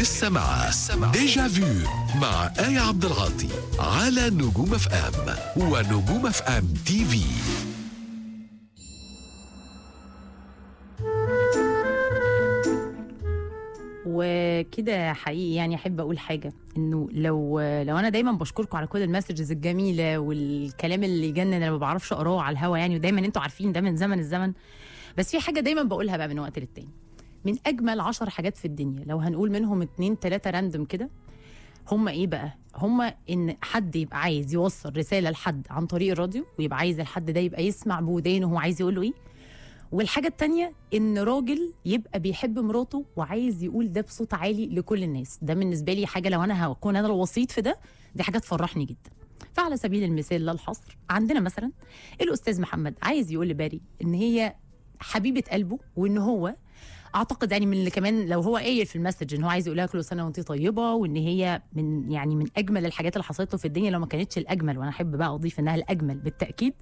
لسه مع ديجا فيو مع آية عبد العاطي على نجوم اف ام ونجوم اف ام تي في وكده حقيقي يعني احب اقول حاجه انه لو لو انا دايما بشكركم على كل المسجز الجميله والكلام اللي يجنن انا ما بعرفش اقراه على الهوا يعني ودايما انتوا عارفين ده من زمن الزمن بس في حاجه دايما بقولها بقى من وقت للتاني من اجمل عشر حاجات في الدنيا لو هنقول منهم اتنين تلاته راندوم كده هما ايه بقى هما ان حد يبقى عايز يوصل رساله لحد عن طريق الراديو ويبقى عايز الحد ده يبقى يسمع بودانه هو عايز يقول له ايه والحاجة التانية إن راجل يبقى بيحب مراته وعايز يقول ده بصوت عالي لكل الناس ده بالنسبة لي حاجة لو أنا هكون أنا الوسيط في ده دي حاجة تفرحني جدا فعلى سبيل المثال لا الحصر عندنا مثلا الأستاذ محمد عايز يقول لباري إن هي حبيبة قلبه وإن هو اعتقد يعني من اللي كمان لو هو قايل في المسج ان هو عايز يقول لها كل سنه وانت طيبه وان هي من يعني من اجمل الحاجات اللي حصلت له في الدنيا لو ما كانتش الاجمل وانا احب بقى اضيف انها الاجمل بالتاكيد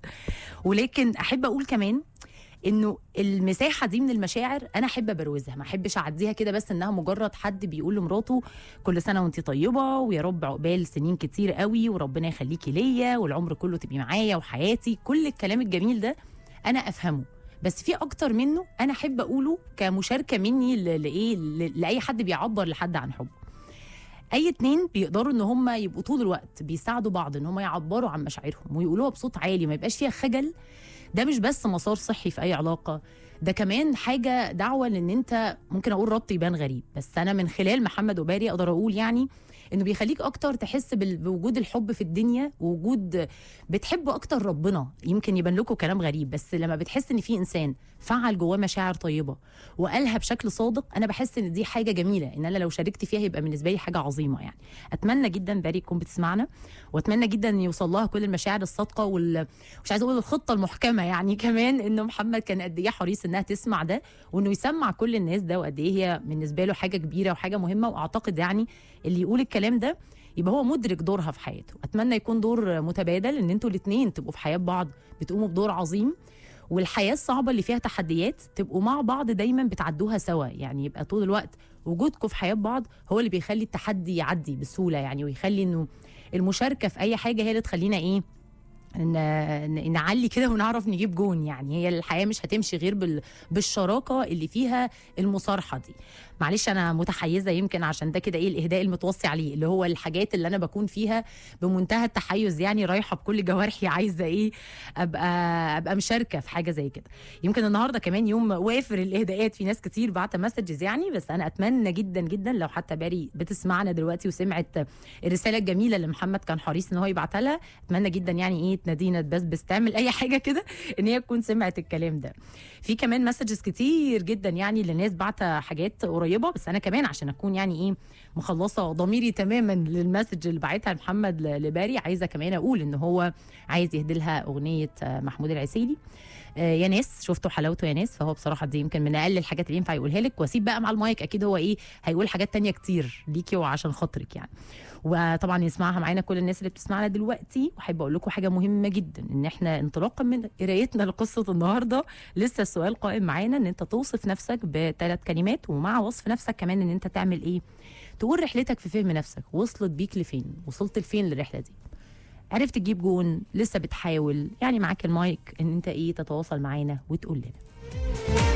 ولكن احب اقول كمان انه المساحه دي من المشاعر انا احب ابروزها ما احبش اعديها كده بس انها مجرد حد بيقول لمراته كل سنه وانت طيبه ويا رب عقبال سنين كتير قوي وربنا يخليكي ليا والعمر كله تبقي معايا وحياتي كل الكلام الجميل ده انا افهمه بس في اكتر منه انا احب اقوله كمشاركه مني ل- لايه ل- لاي حد بيعبر لحد عن حبه اي اتنين بيقدروا ان هم يبقوا طول الوقت بيساعدوا بعض ان هم يعبروا عن مشاعرهم ويقولوها بصوت عالي ما يبقاش فيها خجل ده مش بس مسار صحي في اي علاقه ده كمان حاجه دعوه لان انت ممكن اقول ربط يبان غريب بس انا من خلال محمد وباري اقدر اقول يعني انه بيخليك اكتر تحس بال- بوجود الحب في الدنيا ووجود بتحب اكتر ربنا يمكن يبان لكم كلام غريب بس لما بتحس ان في انسان فعل جواه مشاعر طيبه وقالها بشكل صادق انا بحس ان دي حاجه جميله ان انا لو شاركت فيها يبقى بالنسبه لي حاجه عظيمه يعني اتمنى جدا باري تكون بتسمعنا واتمنى جدا ان يوصل لها كل المشاعر الصادقه وال مش عايزه اقول الخطه المحكمه يعني كمان انه محمد كان قد ايه حريص انها تسمع ده وانه يسمع كل الناس ده وقد ايه هي بالنسبه له حاجه كبيره وحاجه مهمه واعتقد يعني اللي يقول الكلام ده يبقى هو مدرك دورها في حياته اتمنى يكون دور متبادل ان انتوا الاثنين تبقوا في حياه بعض بتقوموا بدور عظيم والحياه الصعبه اللي فيها تحديات تبقوا مع بعض دايما بتعدوها سوا يعني يبقى طول الوقت وجودكم في حياه بعض هو اللي بيخلي التحدي يعدي بسهوله يعني ويخلي انه المشاركه في اي حاجه هي اللي تخلينا ايه ن- ن- نعلي كده ونعرف نجيب جون يعني هي الحياه مش هتمشي غير بال... بالشراكه اللي فيها المصارحه دي معلش انا متحيزه يمكن عشان ده كده ايه الاهداء المتوصي عليه اللي هو الحاجات اللي انا بكون فيها بمنتهى التحيز يعني رايحه بكل جوارحي عايزه ايه ابقى ابقى مشاركه في حاجه زي كده يمكن النهارده كمان يوم وافر الاهداءات في ناس كتير بعت مسجز يعني بس انا اتمنى جدا جدا لو حتى باري بتسمعنا دلوقتي وسمعت الرساله الجميله اللي محمد كان حريص ان هو يبعتها لها اتمنى جدا يعني ايه تنادينا تبسبس تعمل اي حاجه كده ان هي تكون سمعت الكلام ده في كمان مسجز كتير جدا يعني للناس بعت حاجات قريبه بس انا كمان عشان اكون يعني ايه مخلصه ضميري تماما للمسج اللي بعتها محمد ل- لباري عايزه كمان اقول ان هو عايز يهدي لها اغنيه آه، محمود العسيلي آه، يا ناس شفتوا حلاوته يا ناس فهو بصراحه دي يمكن من اقل الحاجات اللي ينفع يقولها لك واسيب بقى مع المايك اكيد هو ايه هيقول حاجات تانية كتير ليكي وعشان خاطرك يعني وطبعا يسمعها معانا كل الناس اللي بتسمعنا دلوقتي واحب اقول لكم حاجه مهمه جدا ان احنا انطلاقا من قرايتنا لقصه النهارده لسه السؤال قائم معانا ان انت توصف نفسك بثلاث كلمات ومع وصف نفسك كمان ان انت تعمل ايه تقول رحلتك في فهم نفسك وصلت بيك لفين وصلت لفين الرحله دي عرفت تجيب جون لسه بتحاول يعني معاك المايك ان انت ايه تتواصل معانا وتقول لنا